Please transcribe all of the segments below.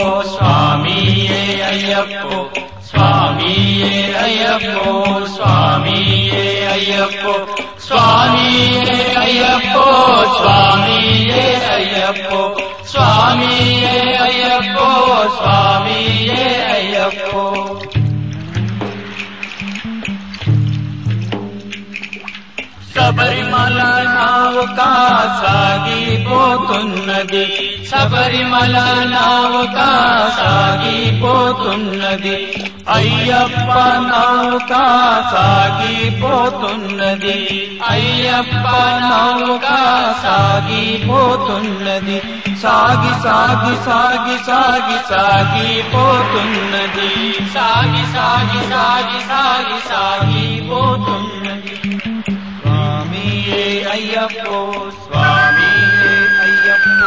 స్వామియే అయ్యప్పో స్వామియే అయ్యప్పో స్వామియే అయ్యప్పో స్వామియే అయ్యప్పో స్వామియే అయ్యప్పో స్వామియే అయ్యప్పో స్వామియే అయ్యప్పో శబరిమల నావుక సాగిపోతున్నది శబరిమల నావుక సాగిపోతున్నది అయ్యప్ప నావుక సాగిపోతున్నది అయ్యప్ప నావుక సాగిపోతున్నది సాగి సాగి సాగి సాగి సాగిపోతున్నది సాగి సాగి సాగి సాగి సాగిపోతున్నది స్వామియే అయ్యప్పో స్వామియే అయ్యప్పో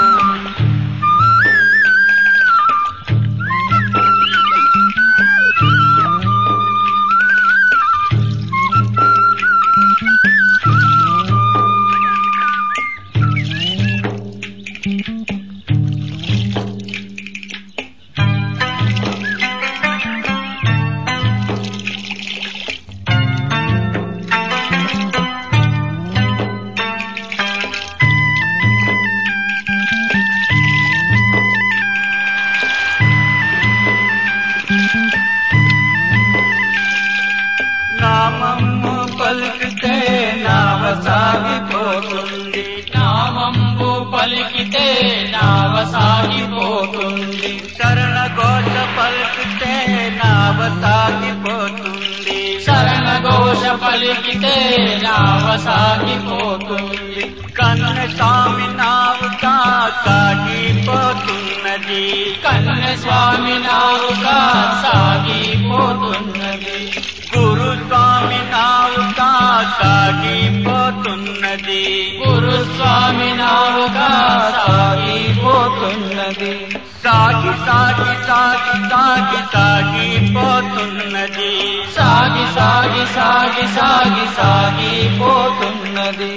నామము పలికితే నావ సాగిపోతుంది నామంబు పలికితే నావ సాగిపోతుంది శరణ ఘోష పలికితే నావ సాగిపోతుంది శరణ ఘోష పలికితే నావ సాగిపోతుంది కన్న స్వామి నావుగా సాగిపోతున్నది కన్న స్వామి నావుగా సాగిపోతున్నది గురు స్వామి నావుగా సాగిపోతున్నది గురు స్వామి నావుగా సాగిపోతున్నది సాగి సాగి సాగి సాగి సాగిపోతున్నది సాగి సాగి సాగి సాగి సాగిపోతున్నది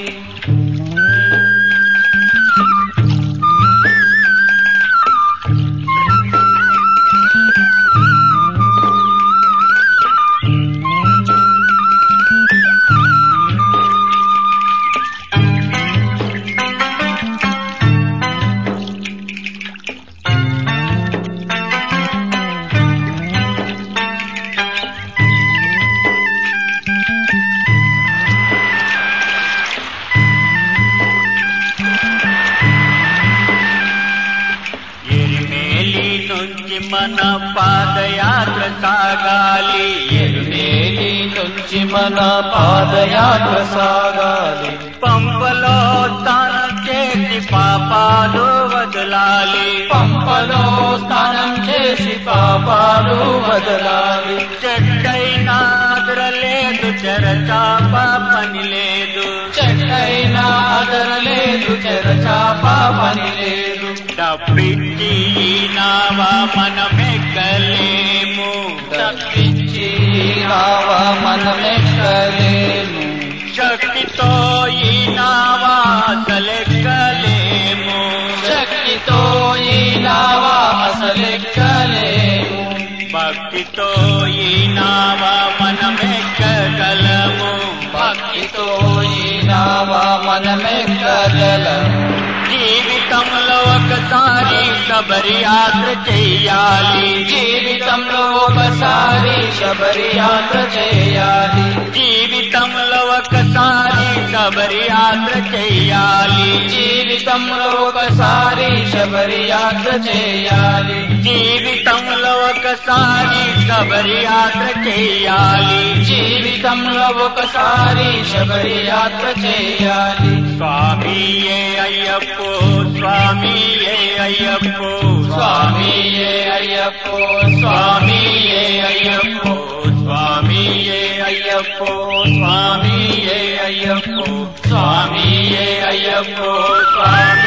ఎరుమేలి నుంచి మన పాదయాత్ర సాగాలి ఎరుమేలి నుంచి మన పాదయాత్ర సాగాలి పంపలో స్నానం చేసి పాపాలు వదలాలి పంపలో స్నానం చేసి పాపాలు వదలాలి చెట్టైనా అదరలేదు చెరచాప పని లేదు చెట్టైనా అదరలేదు చెరచాప పని లేదు తప్పించి నావా మనమెక్కలేము తప్పించి నావా మనమెక్కలేము శక్తితో ఈ నావా అసలెక్కలేము శక్తితో ఈ నావా అసలెక్కలేము భక్తితో ఈ నావా మనమెక్కగలము భక్తితో ఈ నావా మనమెక్కగలము జీవితంలో ఒకసారి శబరి యాత్ర చెయ్యాలి జీవితంలో ఒకసారి శబరి యాత్ర చేయాలి జీవితంలో ఒకసారి శబరి యాత్ర చెయ్యాలి జీవితంలో ఒకసారి శబరి యాత్ర చేయాలి జీవితంలో ఒకసారి శబరి యాత్ర చేయాలి జీవితంలో ఒకసారి శబరి యాత్ర చేయాలి స్వామియే అయ్యప్పో స్వామియే అయ్యప్పో స్వామియే అయ్యప్పో స్వామియే అయ్యప్పో స్వామియే అయ్యప్పో స్వామియే అయ్యప్పో స్వామియే అయ్యప్పో స్వామి